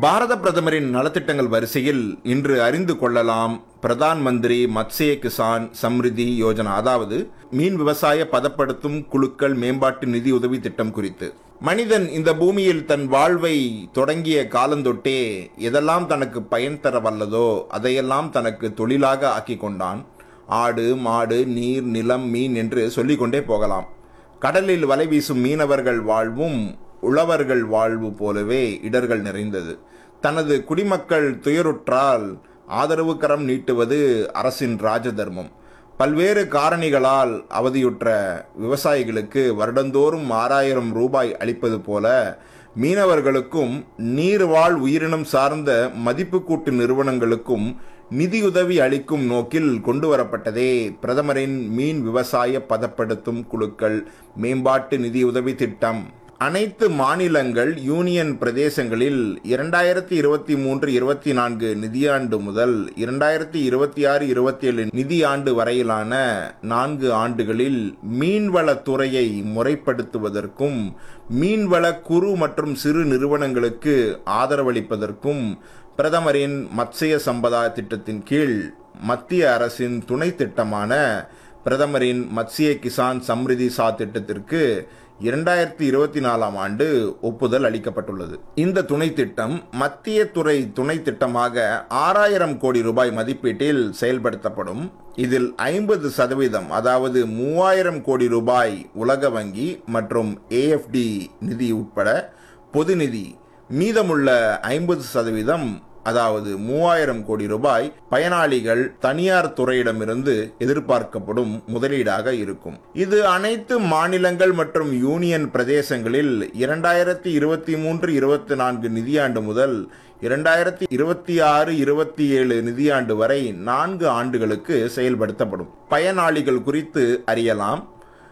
பாரத பிரதமரின் நலத்திட்டங்கள் வரிசையில் இன்று அறிந்து கொள்ளலாம் பிரதான் மந்திரி மத்ஸ்ய கிசான் சம்ரிதி யோஜனா அதாவது மீன் விவசாய பதப்படுத்தும் குழுக்கள் மேம்பாட்டு நிதி உதவி திட்டம் குறித்து மனிதன் இந்த பூமியில் தன் வாழ்வை தொடங்கிய காலந்தொட்டே எதெல்லாம் தனக்கு பயன் தர வல்லதோ அதையெல்லாம் தனக்கு தொழிலாக ஆக்கி கொண்டான் ஆடு மாடு நீர் நிலம் மீன் என்று சொல்லிக்கொண்டே போகலாம் கடலில் வலை வீசும் மீனவர்கள் வாழ்வும் உழவர்கள் வாழ்வு போலவே இடர்கள் நிறைந்தது தனது குடிமக்கள் துயருற்றால் ஆதரவு கரம் நீட்டுவது அரசின் ராஜதர்மம் பல்வேறு காரணிகளால் அவதியுற்ற விவசாயிகளுக்கு வருடந்தோறும் ஆறாயிரம் ரூபாய் அளிப்பது போல மீனவர்களுக்கும் நீர்வாழ் உயிரினம் சார்ந்த மதிப்பு கூட்டு நிறுவனங்களுக்கும் நிதியுதவி அளிக்கும் நோக்கில் கொண்டு வரப்பட்டதே பிரதமரின் மீன் விவசாய பதப்படுத்தும் குழுக்கள் மேம்பாட்டு நிதியுதவி திட்டம் அனைத்து மாநிலங்கள் யூனியன் பிரதேசங்களில் இரண்டாயிரத்தி இருபத்தி மூன்று இருபத்தி நான்கு நிதியாண்டு முதல் இரண்டாயிரத்தி இருபத்தி ஆறு இருபத்தி ஏழு நிதியாண்டு வரையிலான நான்கு ஆண்டுகளில் மீன்வளத்துறையை முறைப்படுத்துவதற்கும் மீன்வள குறு மற்றும் சிறு நிறுவனங்களுக்கு ஆதரவளிப்பதற்கும் பிரதமரின் மத்ஸ்ய சம்பதா திட்டத்தின் கீழ் மத்திய அரசின் துணை திட்டமான பிரதமரின் மத்ஸ்ய கிசான் சம்ரிதி சா திட்டத்திற்கு இரண்டாயிரத்தி இருபத்தி நாலாம் ஆண்டு ஒப்புதல் அளிக்கப்பட்டுள்ளது இந்த துணை திட்டம் மத்திய துறை துணை திட்டமாக ஆறாயிரம் கோடி ரூபாய் மதிப்பீட்டில் செயல்படுத்தப்படும் இதில் ஐம்பது சதவீதம் அதாவது மூவாயிரம் கோடி ரூபாய் உலக வங்கி மற்றும் ஏஎஃப்டி நிதி உட்பட பொது நிதி மீதமுள்ள ஐம்பது சதவீதம் அதாவது மூவாயிரம் கோடி ரூபாய் பயனாளிகள் தனியார் துறையிடமிருந்து எதிர்பார்க்கப்படும் முதலீடாக இருக்கும் இது அனைத்து மாநிலங்கள் மற்றும் யூனியன் பிரதேசங்களில் இரண்டாயிரத்தி இருபத்தி மூன்று இருபத்தி நான்கு நிதியாண்டு முதல் இரண்டாயிரத்தி இருபத்தி ஆறு இருபத்தி ஏழு நிதியாண்டு வரை நான்கு ஆண்டுகளுக்கு செயல்படுத்தப்படும் பயனாளிகள் குறித்து அறியலாம்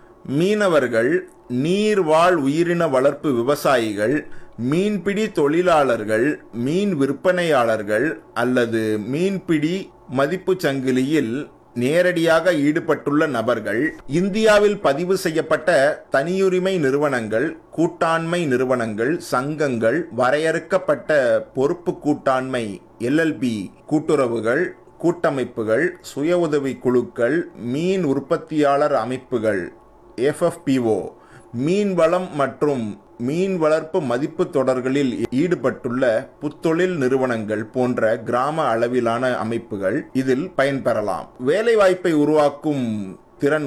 மீனவர்கள் நீர்வாழ் உயிரின வளர்ப்பு விவசாயிகள் மீன்பிடி தொழிலாளர்கள் மீன் விற்பனையாளர்கள் அல்லது மீன்பிடி மதிப்பு சங்கிலியில் நேரடியாக ஈடுபட்டுள்ள நபர்கள் இந்தியாவில் பதிவு செய்யப்பட்ட தனியுரிமை நிறுவனங்கள் கூட்டாண்மை நிறுவனங்கள் சங்கங்கள் வரையறுக்கப்பட்ட பொறுப்பு கூட்டாண்மை எல்எல்பி கூட்டுறவுகள் கூட்டமைப்புகள் சுய உதவி குழுக்கள் மீன் உற்பத்தியாளர் அமைப்புகள் எஃப்எஃபிஓ மீன் வளம் மற்றும் மீன் வளர்ப்பு மதிப்பு தொடர்களில் ஈடுபட்டுள்ள புத்தொழில் நிறுவனங்கள் போன்ற கிராம அளவிலான அமைப்புகள் இதில் பயன்பெறலாம் வேலைவாய்ப்பை உருவாக்கும் திறன்